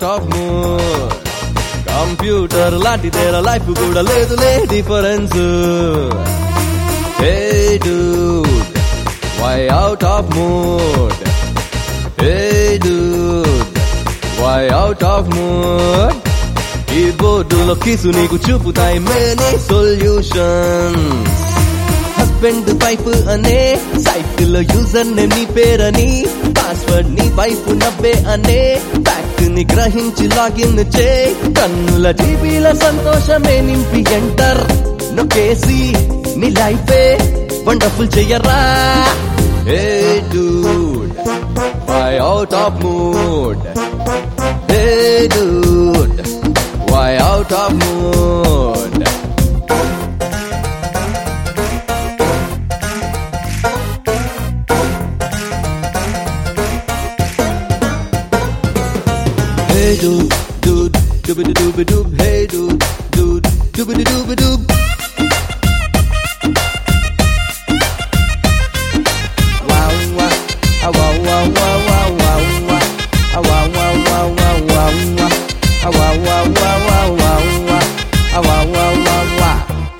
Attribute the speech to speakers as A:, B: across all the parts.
A: Of mood computer లాంటి తేర life కూడా లేదులే difference hey dude why out of mood hey dude why out of mood ఈ బోర్డులో కీసు నీకు చూపుతాయి మేనే సొల్యూషన్స్ హస్బెండ్ వైఫ్ అనే సైట్ లో యూజర్ నే నీ పేరని పాస్వర్డ్ నీ వైఫ్ నవ్వే అనే ఫ్యాక్ట్ ని గ్రహించి లాగిన్ చే కన్నుల టీవీల సంతోషమే నింపి ఎంటర్ నొక్కేసి నీ లైఫే వండర్ఫుల్ చెయ్యరా hey dude why out of mood hey dude why out of mood Hey dude, dude, dooby dooby doob. Hey dude, dude, dooby dooby doob. Wow wow, ah wow wow wow wow wow wow, ah wow wow wow wow wow wow, ah wow wow wow wow wow wow, ah wow wow wow wow.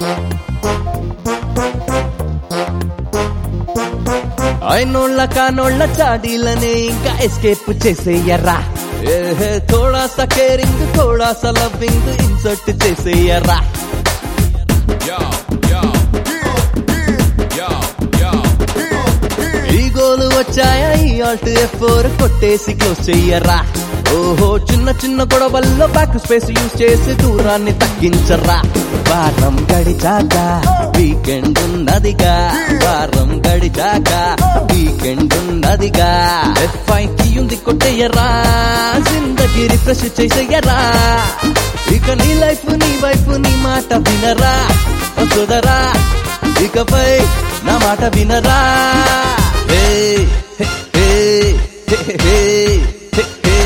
A: అయినోళ్ళ కానోళ్ళ చాడీలనే ఇంకా escape చేసేయరా ఏహే థోడా సా caring థోడా సా లవింగ్ ఇన్సర్ట్ చేసేయరా
B: Yo, yo, yo, yo.
A: ఈగోలు వచ్చాయా ఈ ఆల్ట్ ఎఫ్ ఫోర్ కొట్టేసి క్లోజ్ చెయ్యరా ఓహో చిన్న చిన్న గొడవల్లో బ్యాక్ స్పేస్ యూజ్ చేసి దూరాన్ని తగ్గించరా వారం గడిచాక వీకెండ్ ఉన్నదిగా వారం గడిచాక వీకెండ్ ఉన్నదిగా ఎఫ్ఐ కి ఉంది కొట్టేయరా జిందగీ రిఫ్రెష్ చేసేయరా ఇక నీ లైఫ్ నీ వైఫ్ నీ మాట వినరా వసుదరా ఇకపై నా మాట వినరా hey hey hey hey hey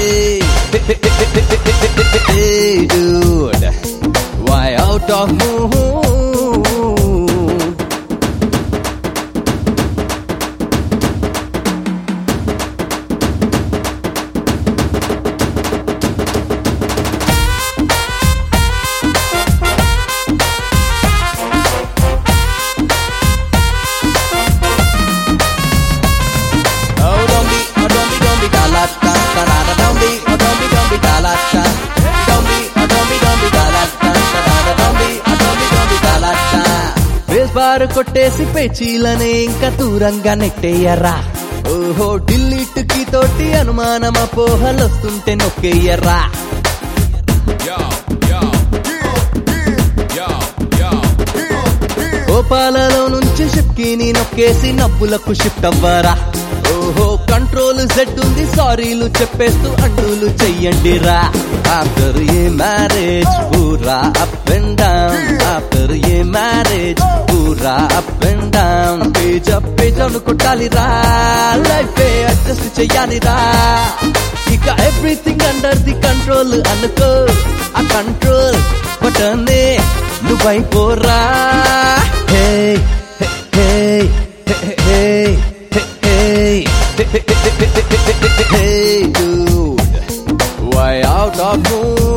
A: hey dude why out of mood Oh, don't be, oh, don't be, don't be da la da da da da. Don't be, oh, don't be, don't be da la da. Don't be, oh, don't be, don't be da la da da da da. Don't be, oh, don't be, don't be da la da. Space bar కొట్టేసి పేచీలనే ఇంకా దూరంగా నెట్టేయరా ఓహో డిల్లీట్ కి తోటి అనుమానం అపోహలొస్తుంటే నొక్కేయరా
B: Yo, yo, yo, yo.
A: కోపాలలో నుంచి షిప్కిని నొక్కేసి నవ్వులకు shift అవ్వరా ఓహో కంట్రోల్ సెట్ ఉంది సారీలు చెప్పేస్తూ అండులు చెయ్యండి రా ఆఫ్టర్ ఏ మ్యారేజ్ పూరా up and down after a marriage పూరా up and down page up page అనుకుంటాలి రా లైఫ్ అడ్జస్ట్ చెయ్యాలి రా ఇక ఎవ్రీథింగ్ అండర్ ది కంట్రోల్ అనుకో ఆ కంట్రోల్ బటనే నువ్వైపోరా hey hey hey hey hey hey dude why out of mood